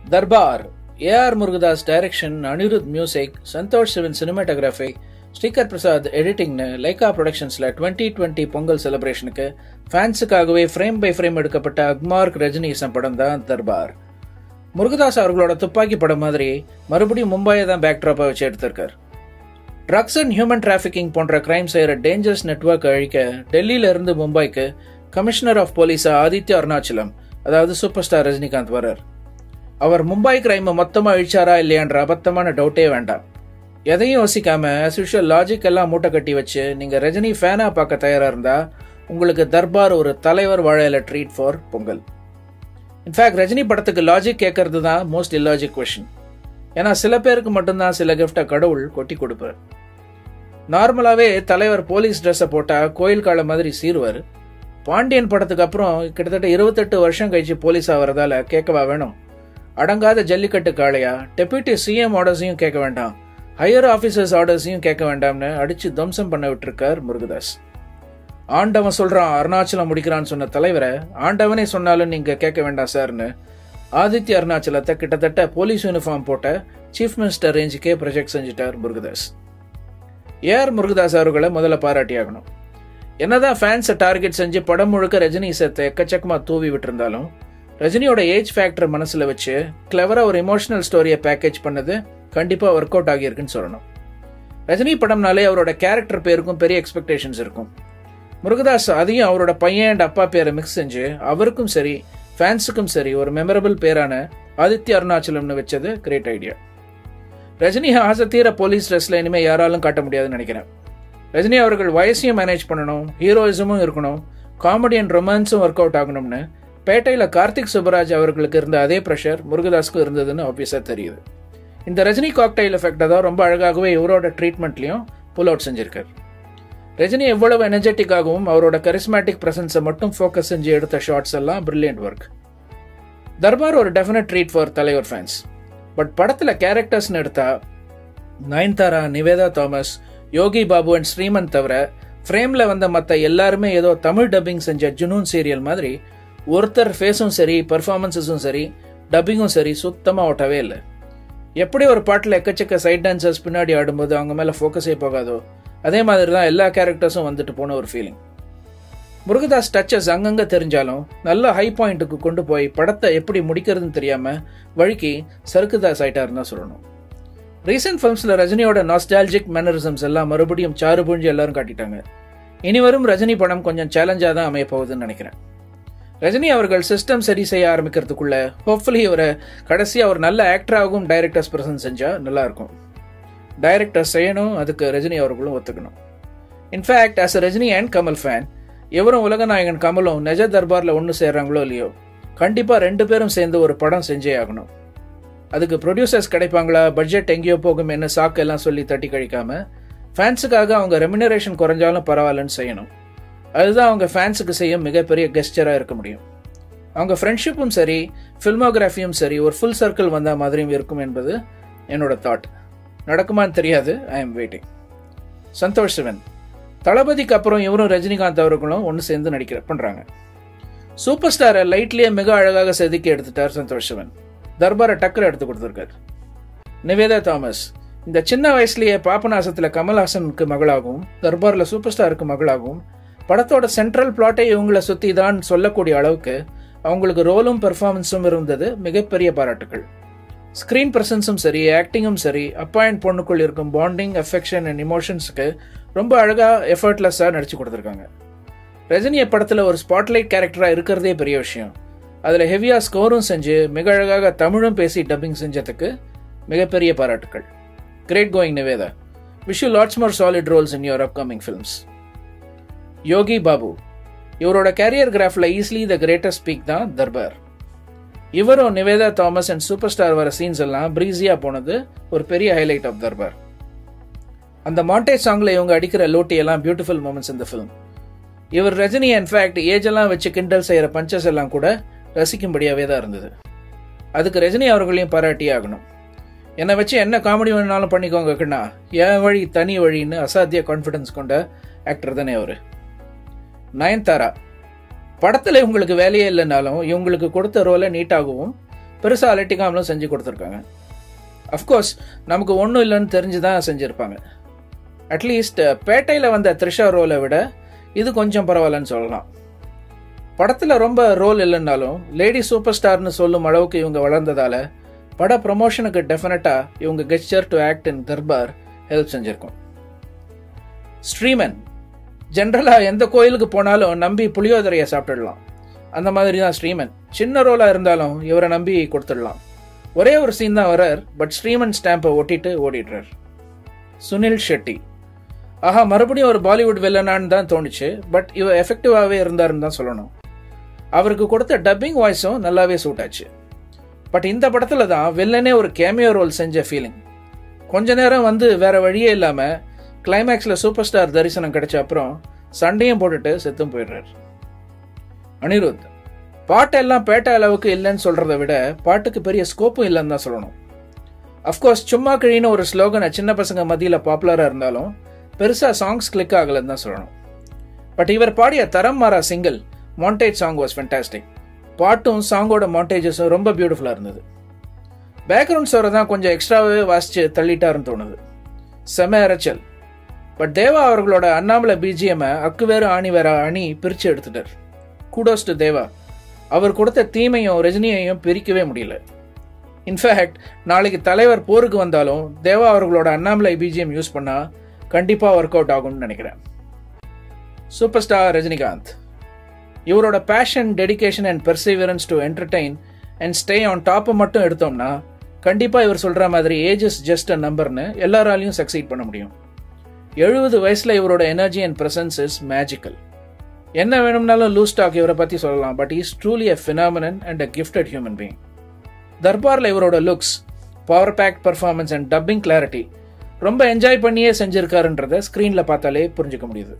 Darbar AR Murugadoss direction Anirudh music Santosh Sivan cinematography Sreekar Prasad எடிட்டிங்னு லைகா ப்ரொடக்ஷன்ஸில் twenty twenty Pongal செலிப்ரேஷனுக்கு ஃபேன்ஸுக்காகவே ஃப்ரேம் பை ஃப்ரேம் எடுக்கப்பட்ட அக்மார்க் ரஜினிசம் படம் தான் தர்பார் முருகதாஸ் அவர்களோட துப்பாக்கி படம் மாதிரி மறுபடியும் மும்பையை தான் பேக்ட்ராப்பாக வச்சு எடுத்திருக்கார் ட்ரக்ஸ் அண்ட் ஹியூமன் டிராஃபிக்கிங் போன்ற கிரைம் செய்கிற டேஞ்சரஸ் நெட்ஒர்க் அழிக்க டெல்லியில இருந்து மும்பைக்கு கமிஷனர் ஆஃப் போலீஸா ஆதித்ய அருணாச்சலம் அதாவது சூப்பர் ஸ்டார் ரஜினிகாந்த் வரார் அவர் மும்பை கிரைமை மொத்தமாக அழிச்சாரா இல்லையான்ற அபத்தமான டவுட்டே வேண்டாம் எதையும் யோசிக்காம ஆஸ் யூஷுவல் லாஜிக் எல்லாம் மூட்டை கட்டி வச்சு நீங்கள் ரஜினி ஃபேனாக பார்க்க தயாராக இருந்தால் உங்களுக்கு தர்பார் ஒரு தலைவர் வாழையில treat for Pongal in fact Rajini படத்துக்கு லாஜிக் கேட்கறது தான் மோஸ்ட் இல்லாஜிக் கொஷின் ஏன்னா சில பேருக்கு மட்டும்தான் சில கிஃப்டை கடவுள் கொட்டி கொடுப்பார் நார்மலாகவே தலைவர் போலீஸ் ட்ரெஸ்ஸை போட்டால் கோயில் கால மாதிரி சீருவார் பாண்டியன் படத்துக்கு அப்புறம் கிட்டத்தட்ட இருபத்தெட்டு வருஷம் கழிச்சு போலீஸ் ஆகிறதால கேட்கவா வேணும் அடங்காத ஜல்லிக்கட்டு காளையா டெப்யூட்டி சிஎம் ஆர்டர்ஸையும் கேட்க வேண்டாம் ஹையர் ஆஃபீஸர்ஸ் ஆர்டர்ஸையும் கேட்க வேண்டாம்னு அடிச்சு துவம்சம் பண்ண விட்டுருக்கார் முருகதாஸ் ஆண்டவன் சொல்றான் அருணாச்சலம் முடிக்கிறான்னு சொன்ன தலைவரை ஆண்டவனே சொன்னாலும் நீங்க கேட்க வேண்டாம் சார்னு ஆதித்ய அருணாச்சலத்தை கிட்டத்தட்ட போலீஸ் யூனிஃபார்ம் போட்ட சீஃப் மினிஸ்டர் ரேஞ்சுக்கே ப்ரொஜெக்ட் செஞ்சிட்டார் முருகதாஸ் ஏஆர் முருகதாஸ் அவர்களை முதல்ல பாராட்டியாகணும் என்னதான் ஃபேன்ஸை டார்கெட் செஞ்சு படம் முழுக்க ரஜினி இசத்தை எக்கச்சக்கமாக தூவி விட்டுருந்தாலும் ரஜினியோட ஏஜ் ஃபேக்டர் மனசில் வச்சு கிளவராக ஒரு இமோஷனல் ஸ்டோரியை பேக்கேஜ் பண்ணது கண்டிப்பாக ஒர்க் அவுட் ஆகியிருக்குன்னு சொல்லணும் ரஜினி படம்னாலே அவரோட கேரக்டர் பேருக்கும் பெரிய எக்ஸ்பெக்டேஷன்ஸ் இருக்கும் முருகதாஸ் அதையும் அவரோட பையன் அண்ட் அப்பா பேரை மிக்ஸ் செஞ்சு அவருக்கும் சரி ஃபேன்ஸுக்கும் சரி ஒரு மெமரபிள் பேரான ஆதித்ய அருணாச்சலம்னு வச்சது கிரேட் ஐடியா ரஜினி ஆசத்தீர போலீஸ் ட்ரெஸ்ல இனிமே யாராலும் காட்ட முடியாதுன்னு நினைக்கிறேன் ரஜினி அவர்கள் வயசையும் மேனேஜ் பண்ணணும் ஹீரோயிசமும் இருக்கணும் காமெடி அண்ட் ரொமான்ஸும் ஒர்க் அவுட் ஆகணும்னு பேட்டையில் கார்த்திக் சுப்பராஜ் அவர்களுக்கு இருந்த அதே ப்ரெஷர் முருகதாஸ்க்கு இருந்ததுன்னு ஆப்வியஸாக தெரியுது இந்த ரஜினி காக்டைல் எஃபெக்டை தான் ரொம்ப அழகாகவே இவரோட ட்ரீட்மெண்ட்லையும் புல் அவுட் செஞ்சிருக்கார் ரஜினி எவ்வளவு எனர்ஜெட்டிக்காகவும் அவரோட கரிஸ்மேட்டிக் பிரசன்ஸை மட்டும் ஃபோக்கஸ் செஞ்சு எடுத்த ஷார்ட்ஸ் எல்லாம் பிரில்லியன்ட் ஒர்க் தர்பார் ஒரு டெஃபினட் ட்ரீட் ஃபார் தலைவர் ஃபேன்ஸ் பட் படத்தில் கேரக்டர்ஸ்னு எடுத்தா நயன்தாரா நிவேதா தாமஸ் யோகி பாபு அண்ட் ஸ்ரீமன் தவிர ஃப்ரேமில் வந்த மற்ற எல்லாருமே ஏதோ தமிழ் டப்பிங் செஞ்ச ஜுனூன் சீரியல் மாதிரி ஒருத்தர் ஃபேஸும் சரி பர்ஃபார்மன்ஸஸும் சரி டப்பிங்கும் சரி சுத்தமாக ஓட்டவே இல்லை எப்படி ஒரு பாட்டில் எக்கச்சக்க சைட் டான்சர்ஸ் பின்னாடி ஆடும்போது அவங்க மேலே ஃபோக்கஸே போகாதோ அதே மாதிரி தான் எல்லா கேரக்டர்ஸும் வந்துட்டு போன ஒரு ஃபீலிங் முருகதாஸ் டச்சஸ் அங்கங்கே தெரிஞ்சாலும் நல்ல ஹை பாயிண்ட்டுக்கு கொண்டு போய் படத்தை எப்படி முடிக்கிறதுன்னு தெரியாமல் வழுக்கி சருக்குதாஸ் ஆயிட்டாருன்னு தான் சொல்லணும் ரீசெண்ட் ஃபிலிம்ஸில் ரஜினியோட நாஸ்டாலஜிக் மேனரிசம்ஸ் எல்லாம் மறுபடியும் சாறு புழிஞ்சு எல்லாரும் காட்டிட்டாங்க இனி வரும் ரஜினி படம் கொஞ்சம் சேலஞ்சாக தான் அமைய போகுதுன்னு நினைக்கிறேன் ரஜினி அவர்கள் சிஸ்டம் சரி செய்ய ஆரம்பிக்கிறதுக்குள்ள ஹோப்ஃபுல்லி இவரை கடைசியாக ஒரு நல்ல ஆக்டராகவும் டைரக்டர்ஸ் பிரசன்ட் செஞ்சால் நல்லாயிருக்கும் டைரக்டர் செய்யணும் அதுக்கு ரஜினி அவர்களும் ஒத்துக்கணும் in fact as a Rajini and Kamal fan இவரும் உலகநாயகன் கமலும் நெஜ தர்பாரில் ஒன்று சேர்றாங்களோ இல்லையோ கண்டிப்பாக ரெண்டு பேரும் சேர்ந்து ஒரு படம் செஞ்சே ஆகணும் அதுக்கு ப்ரொடியூசர்ஸ் கிடைப்பாங்களா பட்ஜெட் எங்கேயோ போகும் என்ன சாக்கு எல்லாம் சொல்லி தட்டி கழிக்காம ஃபேன்ஸுக்காக அவங்க ரெமினரேஷன் குறைஞ்சாலும் பரவாயில்லன்னு செய்யணும் அதுதான் அவங்க ஃபேன்ஸுக்கு செய்ய மிகப்பெரிய கெஸ்டராக இருக்க முடியும் அவங்க ஃப்ரெண்ட்ஷிப்பும் சரி ஃபில்மோகிராஃபியும் சரி ஒரு ஃபுல் சர்க்கிள் வந்த மாதிரியும் இருக்கும் என்பது என்னோட தாட் நடக்குமான்னு தெரியாது I am waiting Santosh Sivan தளபதிக்கு அப்புறம் இவரும் ரஜினிகாந்த் அவர்களும் ஒன்று சேர்ந்து நடிக்கிற பண்ணுறாங்க சூப்பர் ஸ்டாரை லைட்லேயே மிக அழகாக செதுக்கி எடுத்துட்டார் சந்தோஷ் சிவன் தர்பாரை டக்கர் எடுத்து கொடுத்துருக்காரு நிவேதா தாமஸ் இந்த சின்ன வயசுலயே பாபநாசத்தில் கமல்ஹாசனுக்கு மகளாகவும் தர்பாரில் சூப்பர் ஸ்டாருக்கு மகளாகவும் படத்தோட சென்ட்ரல் பிளாட்டை இவங்கள சுற்றி தான் சொல்லக்கூடிய அளவுக்கு அவங்களுக்கு ரோலும் பெர்ஃபார்மன்ஸும் இருந்தது மிகப்பெரிய பாராட்டுகள் ஸ்க்ரீன் ப்ரெசன்ஸும் சரி ஆக்டிங்கும் சரி அப்பா அண்ட் பொண்ணுக்குள் இருக்கும் பாண்டிங் அஃபெக்ஷன் அண்ட் இமோஷன்ஸுக்கு ரொம்ப அழகாக எஃபர்ட்லெஸ்ஸாக நடிச்சு கொடுத்துருக்காங்க ரஜினிய படத்தில் ஒரு ஸ்பாட்லைட் கேரக்டராக இருக்கிறதே பெரிய விஷயம் அதில் ஹெவியாக ஸ்கோரும் செஞ்சு மிக அழகாக தமிழும் பேசி டப்பிங் செஞ்சதுக்கு மிகப்பெரிய பாராட்டுகள் great going Nivetha wish you lots more solid roles in your upcoming films Yogi Babu இவரோட கேரியர் கிராஃபில் ஈஸிலி த கிரேட்டஸ்ட் ஸ்பீக் தான் தர்பார் இவரும் Nivetha Thomas and super star வர சீன்ஸ் எல்லாம் ப்ரீஸியாக போனது ஒரு பெரிய ஹைலைட் ஆஃப் தர்பார் அந்த மாண்டேஜ் சாங்கில் இவங்க அடிக்கிற லோட்டி எல்லாம் பியூட்டிஃபுல் மூமெண்ட்ஸ் இந்த ஃபிலிம் இவர் ரஜினி இன்ஃபேக்ட் ஏஜ் எல்லாம் வச்சு கிண்டல் செய்கிற பஞ்சஸ் எல்லாம் கூட ரசிக்கும்படியாகவே தான் இருந்தது அதுக்கு ரஜினி அவர்களையும் பாராட்டி ஆகணும் என்னை வச்சு என்ன காமெடி வேணாலும் பண்ணிக்கோங்க கண்ணா என் வழி தனி வழின்னு அசாத்திய கான்ஃபிடன்ஸ் கொண்ட ஆக்டர் தானே அவர் நயன்தாரா படத்தில் இவங்களுக்கு வேலையே இல்லைனாலும் இவங்களுக்கு கொடுத்த ரோலை நீட்டாகவும் பெருசாக அலட்டிக்காமலும் செஞ்சு கொடுத்துருக்காங்க அஃப்கோர்ஸ் நமக்கு ஒன்றும் இல்லைன்னு தெரிஞ்சு தான் செஞ்சுருப்பாங்க அட்லீஸ்ட் பேட்டையில் வந்த த்ரிஷா ரோலை விட இது கொஞ்சம் பரவாயில்லன்னு சொல்லலாம் படத்தில் ரொம்ப ரோல் இல்லைன்னாலும் லேடி சூப்பர் ஸ்டார்னு சொல்லும் அளவுக்கு இவங்க வளர்ந்ததால பட ப்ரமோஷனுக்கு டெஃபினட்டாக இவங்க gesture to act in Darbar help செஞ்சிருக்கும் ஸ்ரீமன் ஜென்ரலாக எந்த கோயிலுக்கு போனாலும் நம்பி புளியோதரையை சாப்பிட்டுடலாம் அந்த மாதிரி தான் ஸ்ரீமன் சின்ன ரோலாக இருந்தாலும் இவரை நம்பி கொடுத்துடலாம் ஒரே ஒரு சீன் தான் வரார் பட் ஸ்ரீமன் ஸ்டாம்பை ஒட்டிட்டு ஓடிடுறார் சுனில் ஷெட்டி ஆஹா மறுபடியும் ஒரு பாலிவுட் வில்லனான்னு தான் தோணுச்சு பட் இவர் எஃபெக்டிவாகவே இருந்தாருன்னு தான் சொல்லணும் அவருக்கு கொடுத்த டப்பிங் வாய்ஸும் நல்லாவே சூட் ஆச்சு பட் இந்த படத்தில் தான் வில்லனே ஒரு கேமியோ ரோல் செஞ்ச ஃபீலிங் கொஞ்ச நேரம் வந்து வேற வழியே இல்லாமல் கிளைமேக்ஸில் சூப்பர் ஸ்டார் தரிசனம் கிடைச்ச அப்புறம் சண்டையும் போட்டுட்டு செத்தும் போயிடுறாரு அனிருத் பாட்டெல்லாம் பேட்ட அளவுக்கு இல்லைன்னு சொல்றத விட பாட்டுக்கு பெரிய ஸ்கோப்பும் இல்லைன்னு தான் சொல்லணும் அஃப்கோர்ஸ் சும்மா கிழின்னு ஒரு ஸ்லோகனை சின்ன பசங்க மத்தியில் பாப்புலராக இருந்தாலும் பெருசாக சாங்ஸ் கிளிக் ஆகலைன்னு தான் சொல்லணும் பட் இவர் பாடிய தரம் மாறா single montage song was fantastic பாட்டும் சாங்கோட மாண்டேஜஸும் ரொம்ப பியூட்டிஃபுல்லாக இருந்தது பேக்ரவுண்ட் ஸ்டோரை தான் கொஞ்சம் எக்ஸ்ட்ராவே வாசிச்சு தள்ளிட்டாருன்னு தோணுது செம இறைச்சல் பட் தேவா அவர்களோட அண்ணாமலை பிஜிஎம் அக்கு வேற ஆணி வேற அணி பிரித்து எடுத்துட்டார் கூடோஸ் டு தேவா அவர் கொடுத்த தீமையும் ரஜினியையும் பிரிக்கவே முடியல இன்ஃபேக்ட் நாளைக்கு தலைவர் போருக்கு வந்தாலும் தேவா அவர்களோட அண்ணாமலை பிஜிஎம் யூஸ் பண்ணா கண்டிப்பா ஒர்க் அவுட் ஆகும்னு நினைக்கிறேன் சூப்பர் ஸ்டார் ரஜினிகாந்த் இவரோட passion dedication and perseverance to entertain and stay on டாப்பை மட்டும் எடுத்தோம்னா கண்டிப்பா இவர் சொல்ற மாதிரி ஏஜ் இஸ் ஜஸ்ட் அ நம்பர்னு எல்லாராலையும் சக்சீட் பண்ண முடியும் எழுபது வயசுல இவரோட energy and presence is magical என்ன வேணும்னாலும் லூஸ் ஸ்டாக் இவரை பத்தி சொல்லலாம் but is truly a phenomenon and a gifted human being தர்பார்ல இவரோட looks power pack performance and dubbing clarity ரொம்ப என்ஜாய் பண்ணியே செஞ்சிருக்காருன்றத ஸ்க்ரீன்ல பார்த்தாலே புரிஞ்சுக்க முடியுது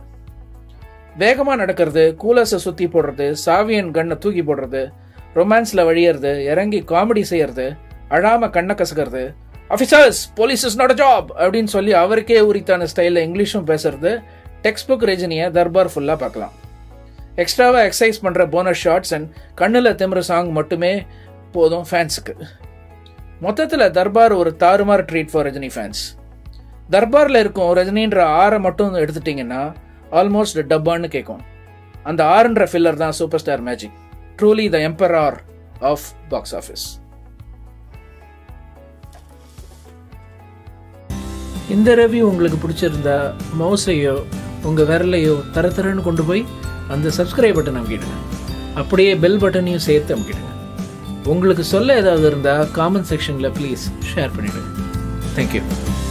வேகமா நடக்கிறது கூலர்ஸை சுத்தி போடுறது சாவியன் கண்ணை தூக்கி போடுறது ரொமான்ஸ்ல வழியறது இறங்கி காமெடி செய்யறது அழாம கண்ணை கசக்கிறது officers police is not a job அப்படின்னு சொல்லி அவருக்கே உரித்தான ஸ்டைலில் இங்கிலீஷும் பேசுறது டெக்ஸ்ட் புக் ரஜினியை தர்பார் ஃபுல்லாக பார்க்கலாம் எக்ஸ்ட்ராவாக எக்ஸசைஸ் பண்ணுற போனஸ் ஷார்ட்ஸ் அண்ட் கண்ணில் திமிர சாங் மட்டுமே போதும் ஃபேன்ஸுக்கு மொத்தத்தில் தர்பார் ஒரு தாறுமாறு ட்ரீட் ஃபார் ரஜினி ஃபேன்ஸ் தர்பாரில் இருக்கும் ரஜினின்ற ஆறை மட்டும் எடுத்துட்டிங்கன்னா ஆல்மோஸ்ட் டப்பான்னு கேட்கும் அந்த ஆறுன்ற ஃபில்லர் தான் super star magic truly the emperor of box office இந்த ரிவ்யூ உங்களுக்கு பிடிச்சிருந்தா மவுஸையோ உங்கள் விரலையோ தர தரன்னு கொண்டு போய் அந்த சப்ஸ்கிரைப் பட்டன் அமுக்கிடுங்க அப்படியே பெல் பட்டனையும் சேர்த்து அமுக்கிடுங்க உங்களுக்கு சொல்ல ஏதாவது இருந்தால் காமெண்ட் செக்ஷனில் ப்ளீஸ் ஷேர் பண்ணிவிடுங்க தேங்க்யூ